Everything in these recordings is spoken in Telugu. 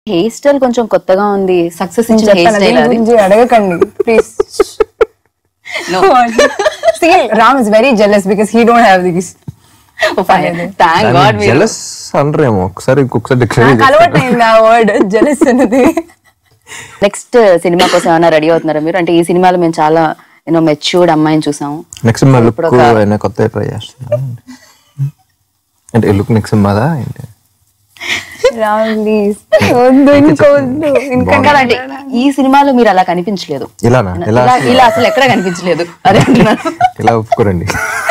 హెయిర్ స్టైల్ కొంచెం కొత్తగా ఉంది సక్సెస్ ఇచ్చిన హెయిర్ చెప్పాను స్టైల్ దీని అది గురించి అడగకండి please No. See, Ram is very jealous because he don't have these. Thank god మీరు జెలస్ అనరేమో ఒకసారి ఇంకొకసారి డిక్షనరీ నాకు అలవాటు అయింది ఆ వర్డ్ జెలస్ అనేది నెక్స్ట్ సినిమా కోసం ఏమైనా రెడీ అవుతున్నారా మీరు అంటే ఈ సినిమాలో మేము చాలా యూనో మెచ్యూర్డ్ అమ్మాయిని చూసాము నెక్స్ట్ మా లుక్ ఇప్పుడు ఒక- అయినా కొత్త ట్రై చేస్తున్నాను అంటే లుక్ నెక్స్ట్ మాదా ఏంటి రామ్ ప్లీజ్ వద్దు ఇంకొద్దు ఇంకా ఇంకా అంటే ఈ సినిమాలో మీరు అలా కనిపించలేదు ఇలానా ఇలా ఇలా ఇలా అసలు ఎక్కడ కనిపించలేదు అదే అంటున్నాను ఇలా ఒప్పుకోరండి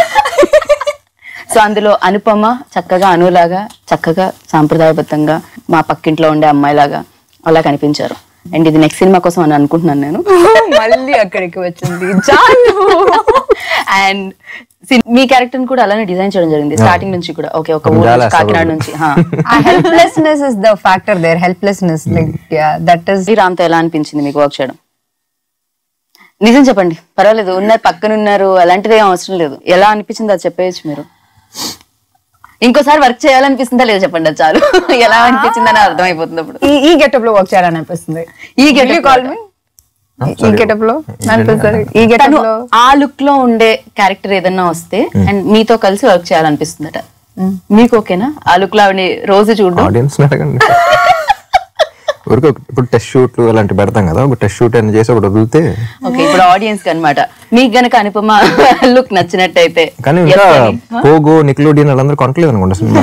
సో అందులో అనుపమ చక్కగా అనులాగా చక్కగా సాంప్రదాయబద్ధంగా మా పక్కింట్లో ఉండే అమ్మాయిలాగా అలా కనిపించారు అండ్ ఇది నెక్స్ట్ సినిమా కోసం అని అనుకుంటున్నాను నేను మళ్ళీ అక్కడికి వచ్చింది చాలు అండ్ మీ క్యారెక్టర్ కూడా అలానే డిజైన్ చేయడం జరిగింది స్టార్టింగ్ నుంచి కూడా ఓకే ఒక ఊరు చాలా నుంచి, కాకినాడ అసలు. నుంచి హా. ఆ helplessness is the factor there helplessness like ya that is ఈ రామ్తో ఎలా అనిపించింది మీకు వర్క్ చేయడం నిజం చెప్పండి పర్వాలేదు ఉన్నారు పక్కన ఉన్నారు అలాంటిది ఏం అవసరం లేదు ఎలా అనిపించింది అది చెప్పేయచ్చు మీరు ఇంకోసారి వర్క్ చేయాలనిపిస్తుందా లేదా చెప్పండి అది చాలు ఎలా అనిపించింది అని అర్థమైపోతుంది అప్పుడు ఈ ఈ గెటప్ లో వర్క్ చేయాలని అనిపిస్తుంది ఈ Will getup you call me ఈ గెటప్ లో అనిపిస్తుంది ఈ గెటప్ తను లో ఆ లుక్ లో ఉండే క్యారెక్టర్ ఏదన్నా వస్తే అండ్ మీతో కలిసి వర్క్ చేయాలనిపిస్తుందట మీకు ఓకేనా ఆ లుక్ లో ఆవిడని రోజు చూడడం ఆడియన్స్ అడగండి ఊరికే ఇప్పుడు టెస్ట్ షూట్లు అలాంటి పెడతాం కదా ఒక టెస్ట్ షూట్ అని చేసి ఒకటి వదిలితే ఓకే ఇప్పుడు ఆడియన్స్ కి అనమాట మీకు గనక అనుపమ లుక్ నచ్చినట్టయితే కానీ ఇంకా పోగో నిక్లోడియన్ వాళ్ళందరూ కొనట్లేదు అనుకుంటా సినిమా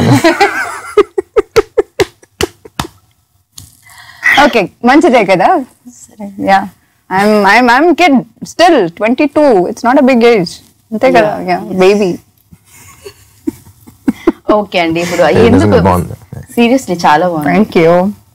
ఓకే మంచిదే కదా ya I'm I'm I'm kid still twenty two it's not a big age అంతే కదా బేబీ ఓకే అండి ఇప్పుడు నిజంగా ఎందుకు బాగుంది. సీరియస్లీ చాలా బాగుంది థ్యాంక్ యూ